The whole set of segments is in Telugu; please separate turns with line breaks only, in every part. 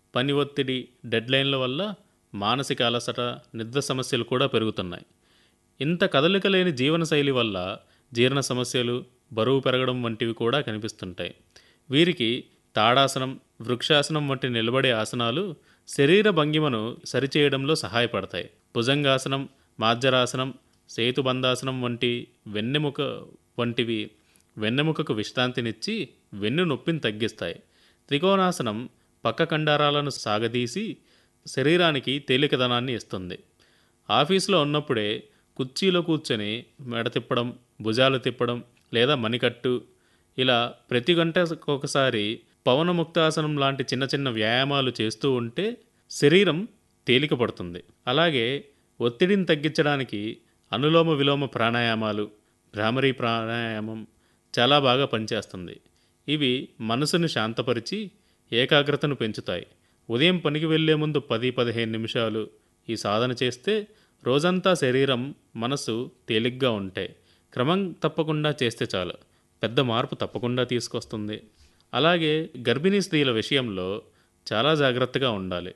పని ఒత్తిడి డెడ్లైన్ల వల్ల మానసిక అలసట నిద్ర సమస్యలు కూడా పెరుగుతున్నాయి ఇంత కదలిక లేని జీవనశైలి వల్ల జీర్ణ సమస్యలు బరువు పెరగడం వంటివి కూడా కనిపిస్తుంటాయి వీరికి తాడాసనం వృక్షాసనం వంటి నిలబడే ఆసనాలు శరీర భంగిమను సరిచేయడంలో సహాయపడతాయి భుజంగాసనం మాజ్జరాసనం సేతుబంధాసనం వంటి వెన్నెముక వంటివి వెన్నెముకకు విశ్రాంతినిచ్చి వెన్ను నొప్పిని తగ్గిస్తాయి త్రికోణాసనం పక్క కండారాలను సాగదీసి శరీరానికి తేలికదనాన్ని ఇస్తుంది ఆఫీసులో ఉన్నప్పుడే కుర్చీలో కూర్చొని మెడ తిప్పడం భుజాలు తిప్పడం లేదా మణికట్టు ఇలా ప్రతి గంటకు ఒకసారి పవనముక్తాసనం లాంటి చిన్న చిన్న వ్యాయామాలు చేస్తూ ఉంటే శరీరం తేలిక పడుతుంది అలాగే ఒత్తిడిని తగ్గించడానికి అనులోమ విలోమ ప్రాణాయామాలు భ్రామరీ ప్రాణాయామం చాలా బాగా పనిచేస్తుంది ఇవి మనసును శాంతపరిచి ఏకాగ్రతను పెంచుతాయి ఉదయం పనికి వెళ్లే ముందు పది పదిహేను నిమిషాలు ఈ సాధన చేస్తే రోజంతా శరీరం మనసు తేలిగ్గా ఉంటాయి క్రమం తప్పకుండా చేస్తే చాలు పెద్ద మార్పు తప్పకుండా తీసుకొస్తుంది అలాగే గర్భిణీ స్త్రీల విషయంలో చాలా జాగ్రత్తగా ఉండాలి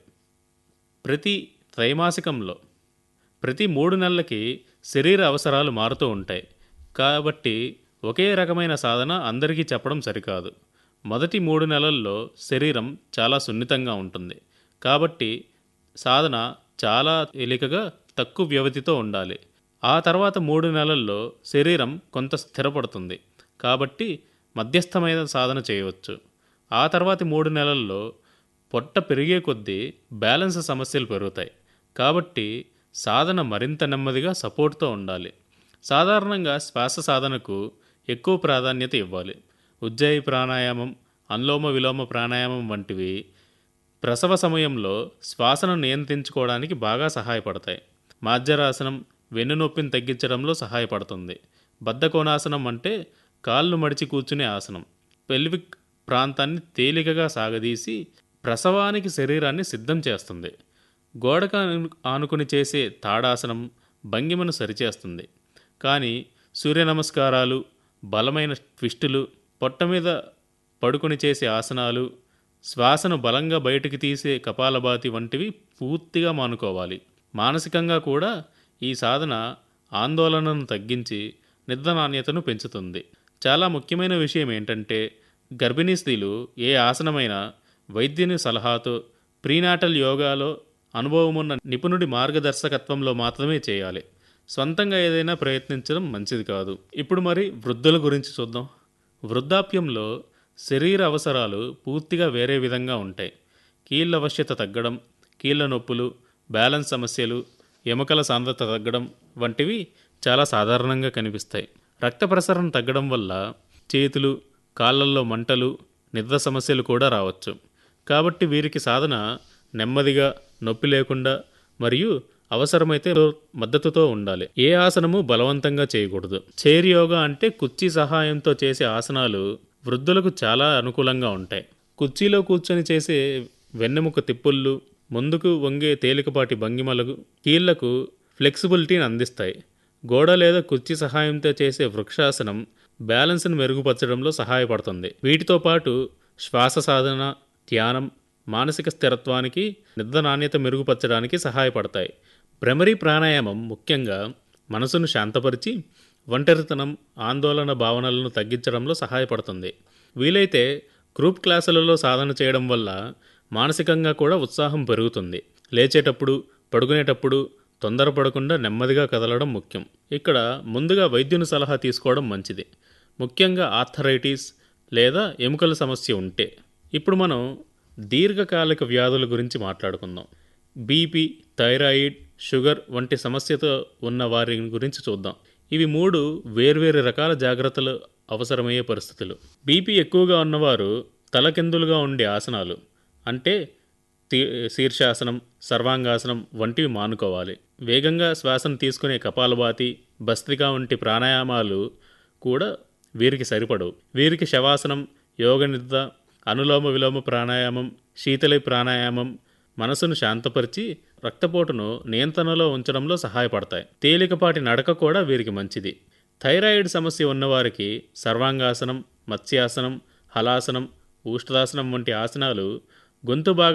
ప్రతి త్రైమాసికంలో ప్రతి మూడు నెలలకి శరీర అవసరాలు మారుతూ ఉంటాయి కాబట్టి ఒకే రకమైన సాధన అందరికీ చెప్పడం సరికాదు మొదటి మూడు నెలల్లో శరీరం చాలా సున్నితంగా ఉంటుంది కాబట్టి సాధన చాలా తేలికగా తక్కువ వ్యవధితో ఉండాలి ఆ తర్వాత మూడు నెలల్లో శరీరం కొంత స్థిరపడుతుంది కాబట్టి మధ్యస్థమైన సాధన చేయవచ్చు ఆ తర్వాతి మూడు నెలల్లో పొట్ట పెరిగే కొద్దీ బ్యాలెన్స్ సమస్యలు పెరుగుతాయి కాబట్టి సాధన మరింత నెమ్మదిగా సపోర్ట్తో ఉండాలి సాధారణంగా శ్వాస సాధనకు ఎక్కువ ప్రాధాన్యత ఇవ్వాలి ఉజ్జాయి ప్రాణాయామం అనులోమ విలోమ ప్రాణాయామం వంటివి ప్రసవ సమయంలో శ్వాసను నియంత్రించుకోవడానికి బాగా సహాయపడతాయి మాజ్జరాసనం వెన్నునొప్పిని తగ్గించడంలో సహాయపడుతుంది బద్ధకోణాసనం అంటే కాళ్ళు మడిచి కూర్చునే ఆసనం పెల్విక్ ప్రాంతాన్ని తేలికగా సాగదీసి ప్రసవానికి శరీరాన్ని సిద్ధం చేస్తుంది గోడకు ఆను- ఆనుకుని చేసే తాడాసనం భంగిమను సరిచేస్తుంది కానీ సూర్య నమస్కారాలు బలమైన ట్విస్టులు పొట్ట మీద పడుకుని చేసే ఆసనాలు శ్వాసను బలంగా బయటికి తీసే కపాలభాతి వంటివి పూర్తిగా మానుకోవాలి మానసికంగా కూడా ఈ సాధన ఆందోళనను తగ్గించి నిద్ర నాణ్యతను పెంచుతుంది చాలా ముఖ్యమైన విషయం ఏంటంటే గర్భిణీ స్త్రీలు ఏ ఆసనమైనా వైద్యుని సలహాతో ప్రీనాటల్ యోగాలో అనుభవం ఉన్న నిపుణుడి మార్గదర్శకత్వంలో మాత్రమే చేయాలి సొంతంగా ఏదైనా ప్రయత్నించడం మంచిది కాదు ఇప్పుడు మరి వృద్ధుల గురించి చూద్దాం వృద్ధాప్యంలో శరీర అవసరాలు పూర్తిగా వేరే విధంగా ఉంటాయి కీళ్ళ అవశ్యత తగ్గడం కీళ్ళ నొప్పులు బ్యాలెన్స్ సమస్యలు ఎముకల సాంద్రత తగ్గడం వంటివి చాలా సాధారణంగా కనిపిస్తాయి రక్త ప్రసరణ తగ్గడం వల్ల చేతులు కాళ్ళల్లో మంటలు నిద్ర సమస్యలు కూడా రావచ్చు కాబట్టి వీరికి సాధన నెమ్మదిగా నొప్పి లేకుండా మరియు అవసరమైతే మద్దతుతో ఉండాలి ఏ ఆసనము బలవంతంగా చేయకూడదు చైర్ యోగా అంటే కుర్చీ సహాయంతో చేసే ఆసనాలు వృద్ధులకు చాలా అనుకూలంగా ఉంటాయి కుర్చీలో కూర్చొని చేసే వెన్నెముక తిప్పుళ్ళు ముందుకు వంగే తేలికపాటి భంగిమలకు కీళ్లకు ఫ్లెక్సిబిలిటీని అందిస్తాయి గోడ లేదా కుర్చీ సహాయంతో చేసే వృక్షాసనం బ్యాలెన్స్ను మెరుగుపరచడంలో సహాయపడుతుంది వీటితో పాటు శ్వాస సాధన ధ్యానం మానసిక స్థిరత్వానికి నిద్ర నాణ్యత మెరుగుపరచడానికి సహాయపడతాయి భ్రమరీ ప్రాణాయామం ముఖ్యంగా మనసును శాంతపరిచి ఒంటరితనం ఆందోళన భావనలను తగ్గించడంలో సహాయపడుతుంది వీలైతే గ్రూప్ క్లాసులలో సాధన చేయడం వల్ల మానసికంగా కూడా ఉత్సాహం పెరుగుతుంది లేచేటప్పుడు పడుకునేటప్పుడు తొందరపడకుండా నెమ్మదిగా కదలడం ముఖ్యం ఇక్కడ ముందుగా వైద్యుని సలహా తీసుకోవడం మంచిది ముఖ్యంగా ఆర్థరైటిస్ లేదా ఎముకల సమస్య ఉంటే ఇప్పుడు మనం దీర్ఘకాలిక వ్యాధుల గురించి మాట్లాడుకుందాం బీపీ థైరాయిడ్ షుగర్ వంటి సమస్యతో ఉన్న వారి గురించి చూద్దాం ఇవి మూడు వేర్వేరు రకాల జాగ్రత్తలు అవసరమయ్యే పరిస్థితులు బీపీ ఎక్కువగా ఉన్నవారు తలకిందులుగా ఉండే ఆసనాలు అంటే తీ- శీర్షాసనం సర్వాంగాసనం వంటివి మానుకోవాలి వేగంగా శ్వాసను తీసుకునే కపాలభాతి భస్త్రిక వంటి ప్రాణాయామాలు కూడా వీరికి సరిపడవు వీరికి శవాసనం యోగ నిద్ర అనులోమ విలోమ ప్రాణాయామం శీతలి ప్రాణాయామం మనసును శాంతపరిచి రక్తపోటును నియంత్రణలో ఉంచడంలో సహాయపడతాయి తేలికపాటి నడక కూడా వీరికి మంచిది థైరాయిడ్ సమస్య ఉన్నవారికి సర్వాంగాసనం మత్స్యాసనం హలాసనం ఊష్ట్రాసనం వంటి ఆసనాలు గొంతు భాగం